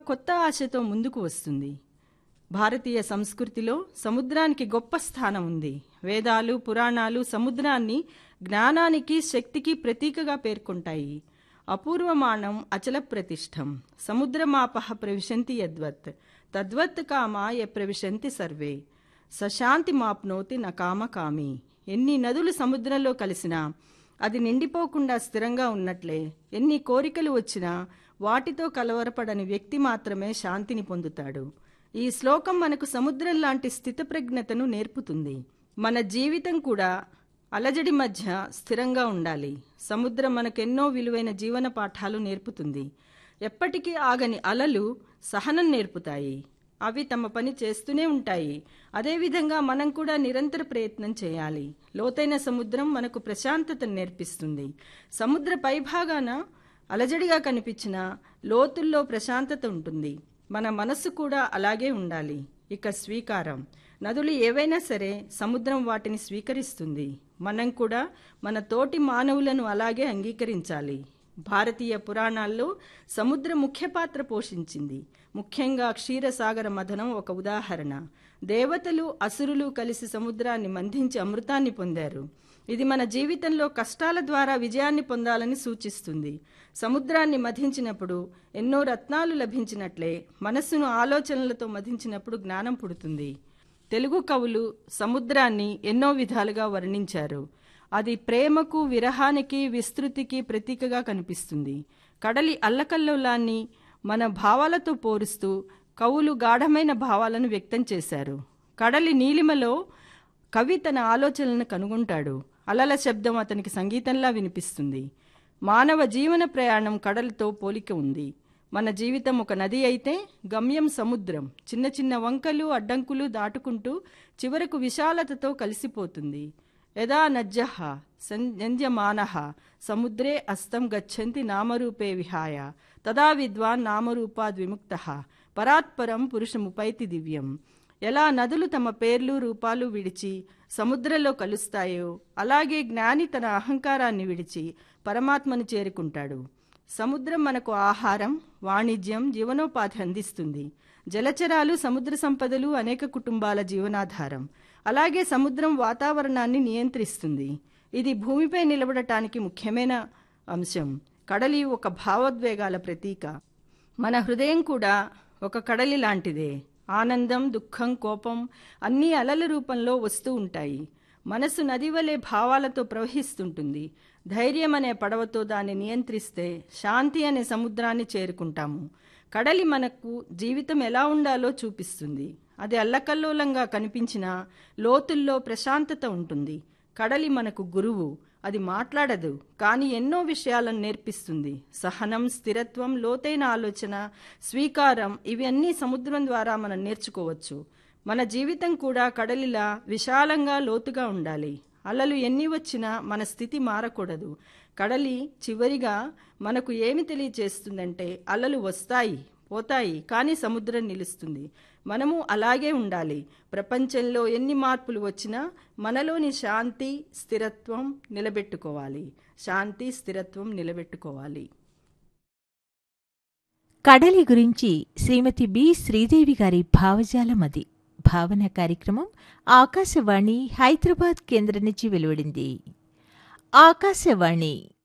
కొత్త ఆశతో ముందుకు వస్తుంది భారతీయ సంస్కృతిలో సముద్రానికి గొప్ప స్థానం ఉంది వేదాలు పురాణాలు సముద్రాన్ని జ్ఞానానికి శక్తికి ప్రతీకగా పేర్కొంటాయి అపూర్వమానం అచల ప్రతిష్టం సముద్రమాపహ ప్రవిశంతి యద్వత్ తద్వత్ కామా య ప్రవిశంతి సర్వే సశాంతి మాప్నోతి నకామ కామి ఎన్ని నదులు సముద్రంలో కలిసినా అది నిండిపోకుండా స్థిరంగా ఉన్నట్లే ఎన్ని కోరికలు వచ్చినా వాటితో కలవరపడని వ్యక్తి మాత్రమే శాంతిని పొందుతాడు ఈ శ్లోకం మనకు సముద్రం లాంటి స్థితప్రజ్ఞతను నేర్పుతుంది మన జీవితం కూడా అలజడి మధ్య స్థిరంగా ఉండాలి సముద్రం మనకెన్నో విలువైన జీవన పాఠాలు నేర్పుతుంది ఎప్పటికీ ఆగని అలలు సహనం నేర్పుతాయి అవి తమ పని చేస్తూనే ఉంటాయి అదేవిధంగా మనం కూడా నిరంతర ప్రయత్నం చేయాలి లోతైన సముద్రం మనకు ప్రశాంతతను నేర్పిస్తుంది సముద్ర పైభాగాన అలజడిగా కనిపించిన లోతుల్లో ప్రశాంతత ఉంటుంది మన మనస్సు కూడా అలాగే ఉండాలి ఇక స్వీకారం నదులు ఏవైనా సరే సముద్రం వాటిని స్వీకరిస్తుంది మనం కూడా మన తోటి మానవులను అలాగే అంగీకరించాలి భారతీయ పురాణాల్లో సముద్ర ముఖ్య పాత్ర పోషించింది ముఖ్యంగా క్షీరసాగర మథనం ఒక ఉదాహరణ దేవతలు అసురులు కలిసి సముద్రాన్ని మంధించి అమృతాన్ని పొందారు ఇది మన జీవితంలో కష్టాల ద్వారా విజయాన్ని పొందాలని సూచిస్తుంది సముద్రాన్ని మధించినప్పుడు ఎన్నో రత్నాలు లభించినట్లే మనస్సును ఆలోచనలతో మధించినప్పుడు జ్ఞానం పుడుతుంది తెలుగు కవులు సముద్రాన్ని ఎన్నో విధాలుగా వర్ణించారు అది ప్రేమకు విరహానికి విస్తృతికి ప్రతీకగా కనిపిస్తుంది కడలి అల్లకల్లోలాన్ని మన భావాలతో పోరుస్తూ కవులు గాఢమైన భావాలను వ్యక్తం చేశారు కడలి నీలిమలో కవి తన ఆలోచనలను కనుగొంటాడు అలల శబ్దం అతనికి సంగీతంలా వినిపిస్తుంది మానవ జీవన ప్రయాణం కడలితో పోలిక ఉంది మన జీవితం ఒక నది అయితే గమ్యం సముద్రం చిన్న చిన్న వంకలు అడ్డంకులు దాటుకుంటూ చివరకు విశాలతతో కలిసిపోతుంది యదా నజ్జః సంజమానః సముద్రే అస్తం గచ్చంతి నామరూపే విహాయ తదా విద్వాన్ నామరూపాద్ విముక్త పరాత్పరం పురుషముపైతి దివ్యం ఎలా నదులు తమ పేర్లు రూపాలు విడిచి సముద్రంలో కలుస్తాయో అలాగే జ్ఞాని తన అహంకారాన్ని విడిచి పరమాత్మను చేరుకుంటాడు సముద్రం మనకు ఆహారం వాణిజ్యం జీవనోపాధి అందిస్తుంది జలచరాలు సముద్ర సంపదలు అనేక కుటుంబాల జీవనాధారం అలాగే సముద్రం వాతావరణాన్ని నియంత్రిస్తుంది ఇది భూమిపై నిలబడటానికి ముఖ్యమైన అంశం కడలి ఒక భావోద్వేగాల ప్రతీక మన హృదయం కూడా ఒక కడలి లాంటిదే ఆనందం దుఃఖం కోపం అన్నీ అలల రూపంలో వస్తూ ఉంటాయి మనసు నది వలె భావాలతో ప్రవహిస్తుంటుంది ధైర్యం అనే పడవతో దాన్ని నియంత్రిస్తే శాంతి అనే సముద్రాన్ని చేరుకుంటాము కడలి మనకు జీవితం ఎలా ఉండాలో చూపిస్తుంది అది అల్లకల్లోలంగా కనిపించిన లోతుల్లో ప్రశాంతత ఉంటుంది కడలి మనకు గురువు అది మాట్లాడదు కానీ ఎన్నో విషయాలను నేర్పిస్తుంది సహనం స్థిరత్వం లోతైన ఆలోచన స్వీకారం ఇవన్నీ సముద్రం ద్వారా మనం నేర్చుకోవచ్చు మన జీవితం కూడా కడలిలా విశాలంగా లోతుగా ఉండాలి అలలు ఎన్ని వచ్చినా మన స్థితి మారకూడదు కడలి చివరిగా మనకు ఏమి తెలియచేస్తుందంటే అలలు వస్తాయి పోతాయి కానీ సముద్రం నిలుస్తుంది మనము అలాగే ఉండాలి ప్రపంచంలో ఎన్ని మార్పులు వచ్చినా మనలోని శాంతి స్థిరత్వం నిలబెట్టుకోవాలి శాంతి స్థిరత్వం నిలబెట్టుకోవాలి కడలి గురించి శ్రీమతి బి శ్రీదేవి గారి భావజాలమది భావన కార్యక్రమం ఆకాశవాణి హైదరాబాద్ కేంద్రం నుంచి వెలువడింది ఆకాశవాణి